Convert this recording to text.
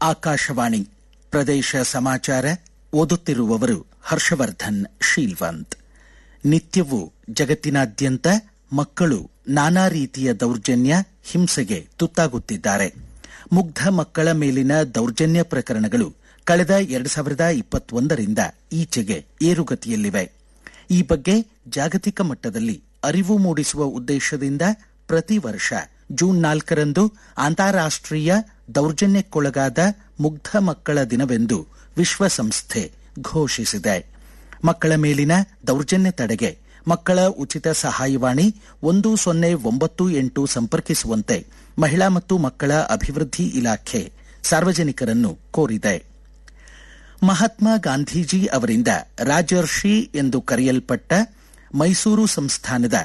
ಆಕಾಶವಾಣಿ ಪ್ರದೇಶ ಸಮಾಚಾರ ಓದುತ್ತಿರುವವರು ಹರ್ಷವರ್ಧನ್ ಶೀಲ್ವಂತ್ ನಿತ್ಯವೂ ಜಗತ್ತಿನಾದ್ಯಂತ ಮಕ್ಕಳು ನಾನಾ ರೀತಿಯ ದೌರ್ಜನ್ಯ ಹಿಂಸೆಗೆ ತುತ್ತಾಗುತ್ತಿದ್ದಾರೆ ಮುಗ್ಧ ಮಕ್ಕಳ ಮೇಲಿನ ದೌರ್ಜನ್ಯ ಪ್ರಕರಣಗಳು ಕಳೆದ ಎರಡು ಸಾವಿರದ ಇಪ್ಪತ್ತೊಂದರಿಂದ ಈಚೆಗೆ ಏರುಗತಿಯಲ್ಲಿವೆ ಈ ಬಗ್ಗೆ ಜಾಗತಿಕ ಮಟ್ಟದಲ್ಲಿ ಅರಿವು ಮೂಡಿಸುವ ಉದ್ದೇಶದಿಂದ ಪ್ರತಿ ವರ್ಷ ಜೂನ್ ನಾಲ್ಕರಂದು ಅಂತಾರಾಷ್ಟ್ರೀಯ ದೌರ್ಜನ್ಯಕ್ಕೊಳಗಾದ ಮುಗ್ಧ ಮಕ್ಕಳ ದಿನವೆಂದು ವಿಶ್ವಸಂಸ್ಥೆ ಘೋಷಿಸಿದೆ ಮಕ್ಕಳ ಮೇಲಿನ ದೌರ್ಜನ್ಯ ತಡೆಗೆ ಮಕ್ಕಳ ಉಚಿತ ಸಹಾಯವಾಣಿ ಒಂದು ಸೊನ್ನೆ ಒಂಬತ್ತು ಎಂಟು ಸಂಪರ್ಕಿಸುವಂತೆ ಮಹಿಳಾ ಮತ್ತು ಮಕ್ಕಳ ಅಭಿವೃದ್ಧಿ ಇಲಾಖೆ ಸಾರ್ವಜನಿಕರನ್ನು ಕೋರಿದೆ ಮಹಾತ್ಮ ಗಾಂಧೀಜಿ ಅವರಿಂದ ರಾಜರ್ಷಿ ಎಂದು ಕರೆಯಲ್ಪಟ್ಟ ಮೈಸೂರು ಸಂಸ್ಥಾನದ